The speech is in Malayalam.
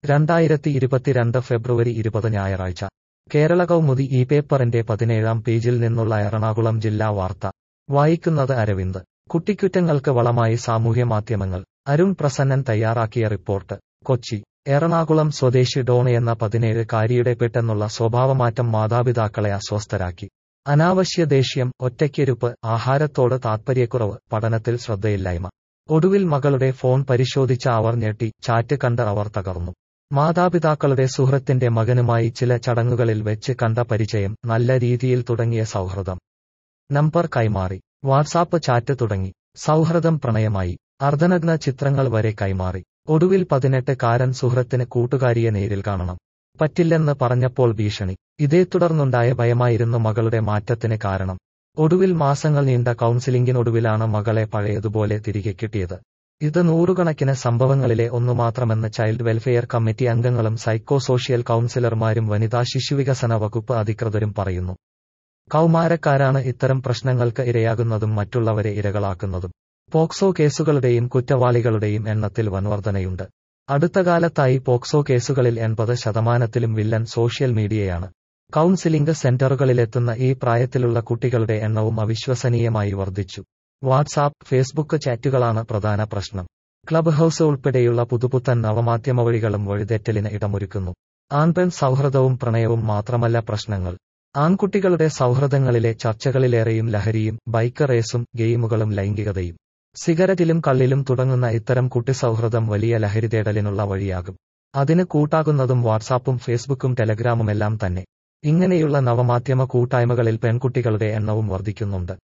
രണ്ടായിരത്തി ഇരുപത്തിരണ്ട് ഫെബ്രുവരി ഇരുപത് ഞായറാഴ്ച കേരള കൗമുദി ഈ പേപ്പറിന്റെ പതിനേഴാം പേജിൽ നിന്നുള്ള എറണാകുളം ജില്ലാ വാർത്ത വായിക്കുന്നത് അരവിന്ദ് കുട്ടിക്കുറ്റങ്ങൾക്ക് വളമായി സാമൂഹ്യമാധ്യമങ്ങൾ അരുൺ പ്രസന്നൻ തയ്യാറാക്കിയ റിപ്പോർട്ട് കൊച്ചി എറണാകുളം സ്വദേശി ഡോൺ എന്ന പതിനേഴ് കാരിയുടെ പെട്ടെന്നുള്ള സ്വഭാവമാറ്റം മാതാപിതാക്കളെ അസ്വസ്ഥരാക്കി അനാവശ്യ ദേഷ്യം ഒറ്റയ്ക്കിരുപ്പ് ആഹാരത്തോട് താത്പര്യക്കുറവ് പഠനത്തിൽ ശ്രദ്ധയില്ലായ്മ ഒടുവിൽ മകളുടെ ഫോൺ പരിശോധിച്ച അവർ ഞെട്ടി ചാറ്റ് കണ്ട് അവർ തകർന്നു മാതാപിതാക്കളുടെ സുഹൃത്തിന്റെ മകനുമായി ചില ചടങ്ങുകളിൽ വെച്ച് കണ്ട പരിചയം നല്ല രീതിയിൽ തുടങ്ങിയ സൗഹൃദം നമ്പർ കൈമാറി വാട്സാപ്പ് ചാറ്റ് തുടങ്ങി സൗഹൃദം പ്രണയമായി അർദ്ധനഗ്ന ചിത്രങ്ങൾ വരെ കൈമാറി ഒടുവിൽ പതിനെട്ട് കാരൻ സുഹൃത്തിന് കൂട്ടുകാരിയെ നേരിൽ കാണണം പറ്റില്ലെന്ന് പറഞ്ഞപ്പോൾ ഭീഷണി ഇതേ തുടർന്നുണ്ടായ ഭയമായിരുന്നു മകളുടെ മാറ്റത്തിന് കാരണം ഒടുവിൽ മാസങ്ങൾ നീണ്ട കൗൺസിലിംഗിനൊടുവിലാണ് മകളെ പഴയതുപോലെ തിരികെ കിട്ടിയത് ഇത് നൂറുകണക്കിന് സംഭവങ്ങളിലെ ഒന്നു മാത്രമെന്ന് ചൈൽഡ് വെൽഫെയർ കമ്മിറ്റി അംഗങ്ങളും സൈക്കോ സോഷ്യൽ കൌൺസിലർമാരും വനിതാ ശിശുവികസന വകുപ്പ് അധികൃതരും പറയുന്നു കൗമാരക്കാരാണ് ഇത്തരം പ്രശ്നങ്ങൾക്ക് ഇരയാകുന്നതും മറ്റുള്ളവരെ ഇരകളാക്കുന്നതും പോക്സോ കേസുകളുടെയും കുറ്റവാളികളുടെയും എണ്ണത്തിൽ വൻവർധനയുണ്ട് അടുത്ത കാലത്തായി പോക്സോ കേസുകളിൽ എൺപത് ശതമാനത്തിലും വില്ലൻ സോഷ്യൽ മീഡിയയാണ് കൌൺസിലിംഗ് സെന്ററുകളിലെത്തുന്ന ഈ പ്രായത്തിലുള്ള കുട്ടികളുടെ എണ്ണവും അവിശ്വസനീയമായി വർദ്ധിച്ചു വാട്സാപ്പ് ഫേസ്ബുക്ക് ചാറ്റുകളാണ് പ്രധാന പ്രശ്നം ക്ലബ് ഹൌസ് ഉൾപ്പെടെയുള്ള പുതുപുത്തൻ നവമാധ്യമ വഴികളും വഴിതെറ്റലിന് ഇടമൊരുക്കുന്നു ആൺപെൺ സൗഹൃദവും പ്രണയവും മാത്രമല്ല പ്രശ്നങ്ങൾ ആൺകുട്ടികളുടെ സൗഹൃദങ്ങളിലെ ചർച്ചകളിലേറെയും ലഹരിയും ബൈക്ക് റേസും ഗെയിമുകളും ലൈംഗികതയും സിഗരറ്റിലും കള്ളിലും തുടങ്ങുന്ന ഇത്തരം കുട്ടി സൗഹൃദം വലിയ ലഹരി തേടലിനുള്ള വഴിയാകും അതിന് കൂട്ടാകുന്നതും വാട്സാപ്പും ഫേസ്ബുക്കും ടെലഗ്രാമുമെല്ലാം തന്നെ ഇങ്ങനെയുള്ള നവമാധ്യമ കൂട്ടായ്മകളിൽ പെൺകുട്ടികളുടെ എണ്ണവും വർദ്ധിക്കുന്നുണ്ട്